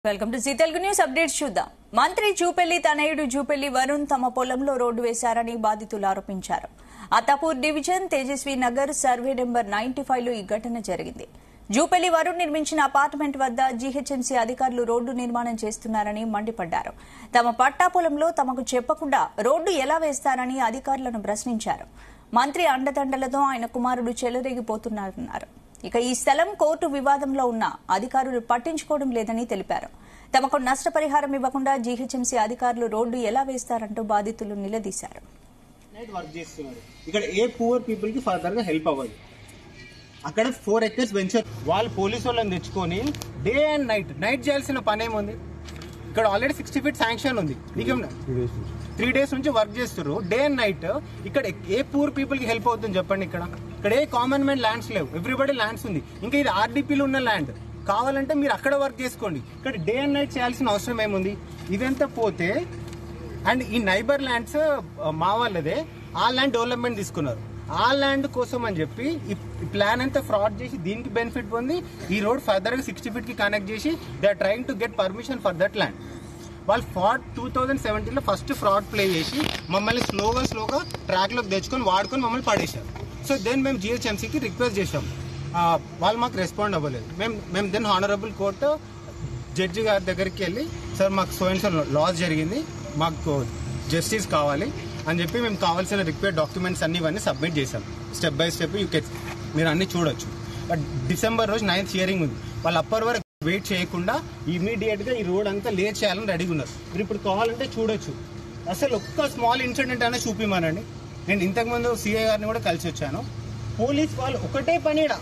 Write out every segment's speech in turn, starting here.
welcome to Zee Telugu news updates చూద్దాం మంత్రి జూపెల్లి తనయుడు జూపెల్లి వరుణ్ తమ పొలంలో రోడ్డు వేశారని బాధితులు ఆరోపించారు Attapur division Tejaswi Nagar survey number ninety five లో ఈ ఘటన జరిగింది జూపెల్లి వరుణ్ నిర్మించిన అపార్ట్మెంట్ వద్ద జీహెచ్ఎంసీ అధికారులు రోడ్డు నిర్మాణం చేస్తున్నారని మండిపడ్డారు తమ పట్టా పొలంలో తమకు చెప్పకుండా రోడ్డు ఎలా వేస్తారని అధికారులను ప్రశ్నించారు మంత్రి అండదండలతో ఆయన కుమారుడు చెలరేగిపోతున్నారన్నారు ఇక ఈ స్థలం కోర్టు వివాదంలో ఉన్న అధికారులు పట్టించుకోవడం లేదని తెలిపారు తమకు నష్టపరిహారం ఇవ్వకుండా జీహెచ్ఎంసీ అధికారులు రోడ్డు ఎలా వేస్తారంటూ బాధితులు నిలదీశారు నైట్ వర్క్ చేస్తున్నారు ఇక్కడ ఏ పూర్ పీపుల్ కి ఫర్దర్ గా హెల్ప్ అవ్వదు అక్కడ ఫోర్ ఎకర్స్ వెంచర్ వాళ్ళు పోలీసు వాళ్ళని తెచ్చుకొని డే అండ్ నైట్ నైట్ చేయాల్సిన పని ఏముంది ఇక్కడ ఆల్రెడీ సిక్స్టీ ఫీట్ శాంక్షన్ ఉంది నీకేమన్నా త్రీ డేస్ నుంచి వర్క్ చేస్తారు డే అండ్ నైట్ ఇక్కడ ఏ పూర్ పీపుల్ కి హెల్ప్ అవుతుంది చెప్పండి ఇక్కడ ఇక్కడ ఏ కామన్ మ్యాన్ ల్యాండ్స్ లేవు ఎవ్రీబడి ల్యాండ్స్ ఉంది ఇంకా ఇది ఆర్డీపీలో ఉన్న ల్యాండ్ కావాలంటే మీరు అక్కడ వర్క్ చేసుకోండి ఇక్కడ డే అండ్ నైట్ చేయాల్సిన అవసరం ఏముంది ఇదంతా పోతే అండ్ ఈ నైబర్ ల్యాండ్స్ మా వాళ్ళదే ఆ ల్యాండ్ డెవలప్మెంట్ తీసుకున్నారు ఆ ల్యాండ్ కోసం అని చెప్పి ఈ ప్లాన్ అంతా ఫ్రాడ్ చేసి దీనికి బెనిఫిట్ పొంది ఈ రోడ్ ఫర్దర్ గా సిక్స్టీ ఫీట్ కి కనెక్ట్ చేసి they are trying to get permission for that land వాళ్ళు ఫ్రాడ్ టూ థౌజండ్ సెవెంటీన్ లో ఫస్ట్ ఫ్రాడ్ ప్లే చేసి మమ్మల్ని స్లోగా స్లోగా ట్రాక్ లోకి తెచ్చుకొని వాడుకొని మమ్మల్ని పడేశారు సో దెన్ మేము జిహెచ్ఎంసీకి రిక్వెస్ట్ చేశాం ఆ, వాళ్ళు మాకు రెస్పాండ్ అవ్వలేదు మేము మేము దెన్ హానరబుల్ కోర్టు జడ్జి గారి దగ్గరికి వెళ్ళి సార్ మాకు సో అండ్ సో లాస్ జరిగింది మాకు జస్టిస్ కావాలి అని చెప్పి మేము కావాల్సిన రిక్వైర్డ్ డాక్యుమెంట్స్ అన్ని ఇవన్నీ సబ్మిట్ చేశాం step by step you get మీరు అన్ని చూడొచ్చు బట్ డిసెంబర్ రోజు నైన్త్ హియరింగ్ ఉంది వాళ్ళు అప్పర్ వరకు వెయిట్ చేయకుండా ఇమీడియట్ గా ఈ రోడ్ అంతా లే చేయాలని రెడీగా ఉన్నారు మీరు ఇప్పుడు కావాలంటే చూడొచ్చు అసలు ఒక్క స్మాల్ ఇన్సిడెంట్ అయినా చూపిమానండి నేను ఇంతకుముందు సిఐ గారిని కూడా కలిసి వచ్చాను పోలీస్ వాళ్ళు ఒకటే పనిడా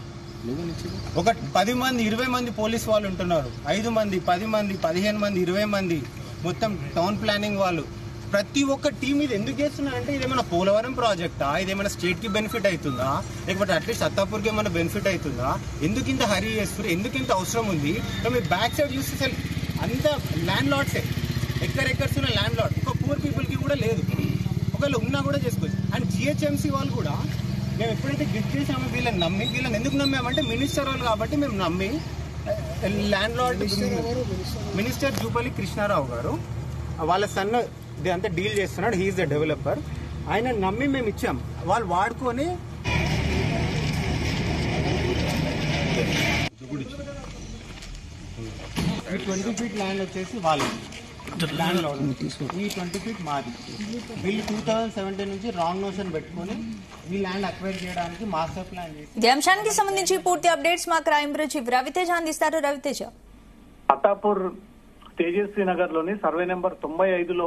ఒక పది మంది ఇరవై మంది పోలీస్ వాళ్ళు ఉంటున్నారు ఐదు మంది పది మంది పదిహేను మంది ఇరవై మంది మొత్తం టౌన్ ప్లానింగ్ వాళ్ళు ప్రతి ఒక్క టీం ఇది ఎందుకు చేస్తున్నారంటే ఇదేమైనా పోలవరం ప్రాజెక్టా ఇదేమైనా స్టేట్ కి బెనిఫిట్ అవుతుందా లేకపోతే అట్లీస్ట్ అత్తాపూర్కి ఏమైనా బెనిఫిట్ అవుతుందా ఎందుకు ఇంత హరీ చేస్తారు ఎందుకు ఇంత అవసరం ఉంది ఇక మీరు బ్యాక్ సైడ్ చూస్తే అసలు అంత ల్యాండ్ లాట్సే ఎక్కడెక్కర్స్ ఉన్న ల్యాండ్ లాట్ ఒక పూర్ పీపుల్ కి కూడా లేదు ఒకవేళ ఉన్నా కూడా చేసుకోవచ్చు అండ్ జిహెచ్ఎంసీ వాళ్ళు కూడా మేము ఎప్పుడైతే గిఫ్ట్ చేసామో వీళ్ళని నమ్మి వీళ్ళని ఎందుకు నమ్మామంటే మినిస్టర్ వాళ్ళు కాబట్టి మేము నమ్మి landlord minister Jupally Krishna Rao గారు వాళ్ళ సన్ ఇదంతా డీల్ చేస్తున్నాడు హీఈస్ ద డెవలపర్ ఆయన నమ్మి మేము ఇచ్చాం వాళ్ళు వాడుకొని ఈ ట్వంటీ ఫీట్ ల్యాండ్ వచ్చేసి వాళ్ళు ల్యాండ్ లార్డ్ ఈ ట్వంటీ ఫీట్ మాది వీళ్ళు టూ థౌజండ్ సెవెంటీన్ నుంచి రాంగ్ నోషన్ పెట్టుకొని ఈ ల్యాండ్ అక్వైర్ చేయడానికి మాస్టర్ ప్లాన్ చేసి ఈ అంశానికి సంబంధించి పూర్తి అప్డేట్స్ మా క్రైమ్ బ్యూరో చీఫ్ రవితేజ అందిస్తారు రవితేజ అత్తాపూర్ తేజస్వి నగర్ లోని సర్వే నెంబర్ తొంభై ఐదులో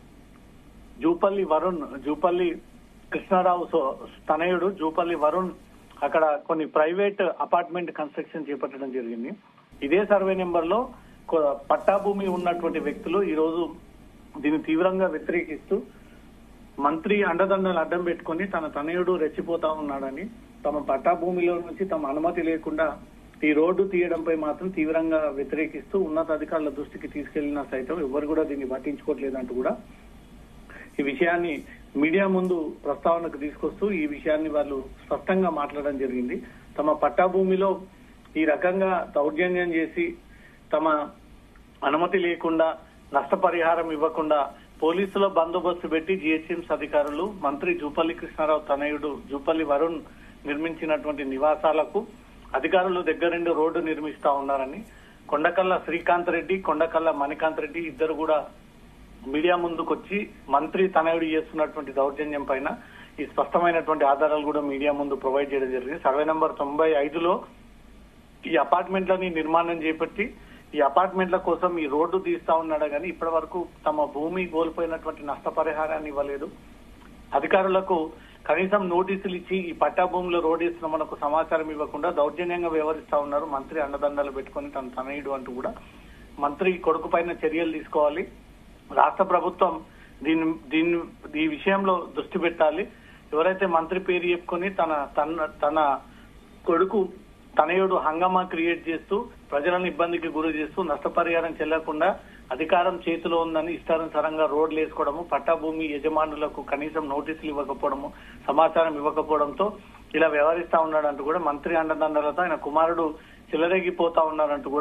జూపల్లి వరుణ్ జూపల్లి కృష్ణారావు సో- తనయుడు జూపల్లి వరుణ్ అక్కడ కొన్ని ప్రైవేట్ అపార్ట్మెంట్ కన్స్ట్రక్షన్ చేపట్టడం జరిగింది ఇదే సర్వే నెంబర్ లో కొ- పట్టా భూమి ఉన్నటువంటి వ్యక్తులు ఈ రోజు దీన్ని తీవ్రంగా వ్యతిరేకిస్తూ మంత్రి అండదండలు అడ్డం పెట్టుకొని తన తనయుడు రెచ్చిపోతా ఉన్నాడని తమ పట్టా భూమిలో నుంచి తమ అనుమతి లేకుండా ఈ రోడ్డు తీయడంపై మాత్రం తీవ్రంగా వ్యతిరేకిస్తూ ఉన్నతాధికారుల దృష్టికి తీసుకెళ్లినా సైతం ఎవరు కూడా దీన్ని పట్టించుకోవట్లేదంటూ కూడా ఈ విషయాన్ని మీడియా ముందు ప్రస్తావనకు తీసుకొస్తూ ఈ విషయాన్ని వాళ్ళు స్పష్టంగా మాట్లాడడం జరిగింది తమ పట్టా భూమిలో ఈ రకంగా దౌర్జన్యం చేసి తమ అనుమతి లేకుండా నష్టపరిహారం ఇవ్వకుండా పోలీసుల బందోబస్తు పెట్టి జిహెచ్ఎంసీ అధికారులు మంత్రి జూపల్లి కృష్ణారావు తనయుడు జూపల్లి వరుణ్ నిర్మించినటువంటి నివాసాలకు అధికారులు దగ్గరుండి రోడ్డు నిర్మిస్తా ఉన్నారని కొండకల్ల శ్రీకాంత్ రెడ్డి కొండకల్ల మణికాంత్ రెడ్డి ఇద్దరు కూడా మీడియా ముందుకు వచ్చి మంత్రి తనయుడు చేస్తున్నటువంటి దౌర్జన్యం పైన ఈ స్పష్టమైనటువంటి ఆధారాలు కూడా మీడియా ముందు ప్రొవైడ్ చేయడం జరిగింది సర్వే నెంబర్ తొంభై ఐదులో ఈ అపార్ట్మెంట్లని నిర్మాణం చేపట్టి ఈ అపార్ట్మెంట్ల కోసం ఈ రోడ్డు తీస్తా ఉన్నాడు కానీ ఇప్పటి వరకు తమ భూమి కోల్పోయినటువంటి నష్టపరిహారాన్ని ఇవ్వలేదు అధికారులకు కనీసం నోటీసులు ఇచ్చి ఈ పట్టా భూమిలో రోడ్ వేస్తున్న మనకు సమాచారం ఇవ్వకుండా దౌర్జన్యంగా వ్యవహరిస్తా ఉన్నారు మంత్రి అండదండలు పెట్టుకొని తన తనయుడు అంటూ కూడా మంత్రి కొడుకు పైన చర్యలు తీసుకోవాలి రాష్ట్ర ప్రభుత్వం దీని దీని ఈ విషయంలో దృష్టి పెట్టాలి ఎవరైతే మంత్రి పేరు చెప్పుకొని తన తన తన కొడుకు తనయుడు హంగామా క్రియేట్ చేస్తూ ప్రజలను ఇబ్బందికి గురి చేస్తూ నష్టపరిహారం చెల్లకుండా అధికారం చేతిలో ఉందని ఇష్టానుసారంగా రోడ్లు వేసుకోవడము పట్టా భూమి యజమానులకు కనీసం నోటీసులు ఇవ్వకపోవడము సమాచారం ఇవ్వకపోవడంతో ఇలా వ్యవహరిస్తా ఉన్నాడంటూ కూడా మంత్రి అండదండలతో ఆయన కుమారుడు చెలరేగిపోతా ఉన్నారంటూ కూడా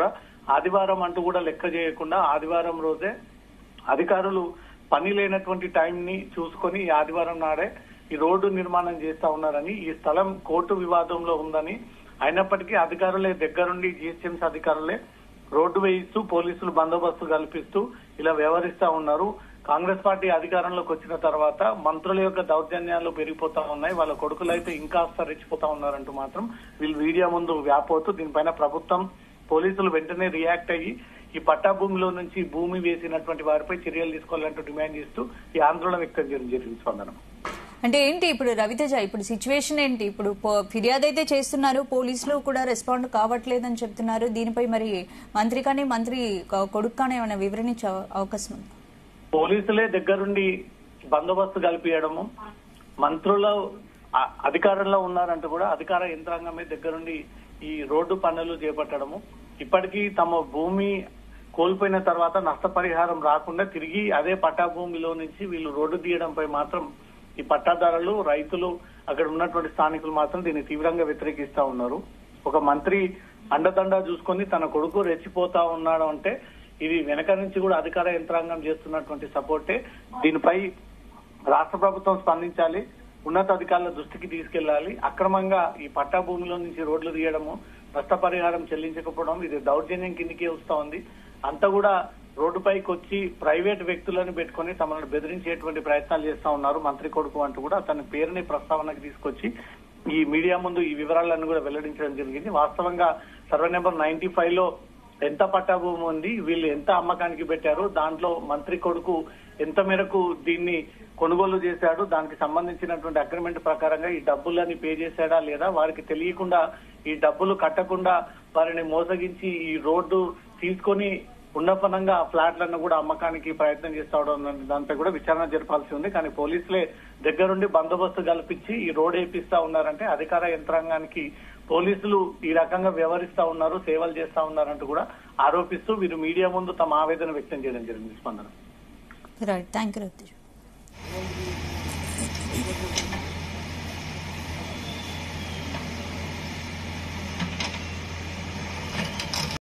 ఆదివారం అంటూ కూడా లెక్క చేయకుండా ఆదివారం రోజే అధికారులు పని లేనటువంటి టైం ని చూసుకొని ఈ ఆదివారం నాడే ఈ రోడ్డు నిర్మాణం చేస్తా ఉన్నారని ఈ స్థలం కోర్టు వివాదంలో ఉందని అయినప్పటికీ అధికారులే దగ్గరుండి జిహెచ్ఎంసీ అధికారులే రోడ్డు వేయిస్తూ పోలీసులు బందోబస్తు కల్పిస్తూ ఇలా వ్యవహరిస్తా ఉన్నారు కాంగ్రెస్ పార్టీ అధికారంలోకి వచ్చిన తర్వాత మంత్రుల యొక్క దౌర్జన్యాలు పెరిగిపోతా ఉన్నాయి వాళ్ళ కొడుకులు అయితే ఇంకా రెచ్చిపోతా ఉన్నారంటూ మాత్రం వీళ్ళు మీడియా ముందు వ్యాపోతూ దీనిపైన ప్రభుత్వం పోలీసులు వెంటనే రియాక్ట్ అయ్యి ఈ పట్టా భూమిలో నుంచి భూమి వేసినటువంటి వారిపై చర్యలు తీసుకోవాలంటూ డిమాండ్ చేస్తూ ఈ ఆందోళన వ్యక్తం చేయడం జరిగింది స్పందన అంటే ఏంటి ఇప్పుడు రవితేజ ఇప్పుడు సిచ్యువేషన్ ఏంటి ఇప్పుడు పో- ఫిర్యాదు అయితే చేస్తున్నారు పోలీసులు కూడా రెస్పాండ్ కావట్లేదని చెప్తున్నారు దీనిపై మరి మంత్రి కానీ మంత్రి కొ- కొడుకు కానీ ఏమైనా వివరించే అవ- అవకాశం ఉంది పోలీసులే దగ్గరుండి బందోబస్తు కల్పియడము మంత్రులు అ- అధికారంలో ఉన్నారంటూ కూడా అధికార యంత్రాంగమే దగ్గరుండి ఈ రోడ్డు పనులు చేపట్టడము ఇప్పటికీ తమ భూమి కోల్పోయిన తర్వాత నష్టపరిహారం రాకుండా తిరిగి అదే పట్టా భూమిలో నుంచి వీళ్ళు రోడ్డు తీయడంపై మాత్రం ఈ పట్టాదారులు రైతులు అక్కడ ఉన్నటువంటి స్థానికులు మాత్రం దీన్ని తీవ్రంగా వ్యతిరేకిస్తా ఉన్నారు ఒక మంత్రి అండదండ చూసుకొని తన కొడుకు రెచ్చిపోతా ఉన్నాడు అంటే ఇది వెనక నుంచి కూడా అధికార యంత్రాంగం చేస్తున్నటువంటి సపోర్టే దీనిపై రాష్ట్ర ప్రభుత్వం స్పందించాలి ఉన్నతాధికారుల దృష్టికి తీసుకెళ్లాలి అక్రమంగా ఈ పట్టా భూమిలో నుంచి రోడ్లు తీయడము నష్టపరిహారం చెల్లించకపోవడం ఇది దౌర్జన్యం కిందికే వస్తా ఉంది అంతా కూడా రోడ్డుపైకి వచ్చి ప్రైవేట్ వ్యక్తులను పెట్టుకొని తమను బెదిరించేటువంటి ప్రయత్నాలు చేస్తా ఉన్నారు మంత్రి కొడుకు అంటూ కూడా తన పేరుని ప్రస్తావనకు తీసుకొచ్చి ఈ మీడియా ముందు ఈ వివరాలను కూడా వెల్లడించడం జరిగింది వాస్తవంగా సర్వే నెంబర్ నైన్టీ ఫైవ్ లో ఎంత పట్టా భూమి ఉంది వీళ్ళు ఎంత అమ్మకానికి పెట్టారు దాంట్లో మంత్రి కొడుకు ఎంత మేరకు దీన్ని కొనుగోలు చేశాడు దానికి సంబంధించినటువంటి అగ్రిమెంట్ ప్రకారంగా ఈ డబ్బులని పే చేశాడా లేదా వారికి తెలియకుండా ఈ డబ్బులు కట్టకుండా వారిని మోసగించి ఈ రోడ్డు తీసుకొని ఉన్నపనంగా ఆ ఫ్లాట్లను కూడా అమ్మకానికి ప్రయత్నం చేస్తాడు దానిపై కూడా విచారణ జరపాల్సి ఉంది కానీ పోలీసులే దగ్గరుండి బందోబస్తు కల్పించి ఈ రోడ్ వేపిస్తా ఉన్నారంటే అధికార యంత్రాంగానికి పోలీసులు ఈ రకంగా వ్యవహరిస్తా ఉన్నారు సేవలు చేస్తా ఉన్నారంటూ కూడా ఆరోపిస్తూ వీరు మీడియా ముందు తమ ఆవేదన వ్యక్తం చేయడం జరిగింది స్పందన రైట్ థ్యాంక్ యూ రవితేజ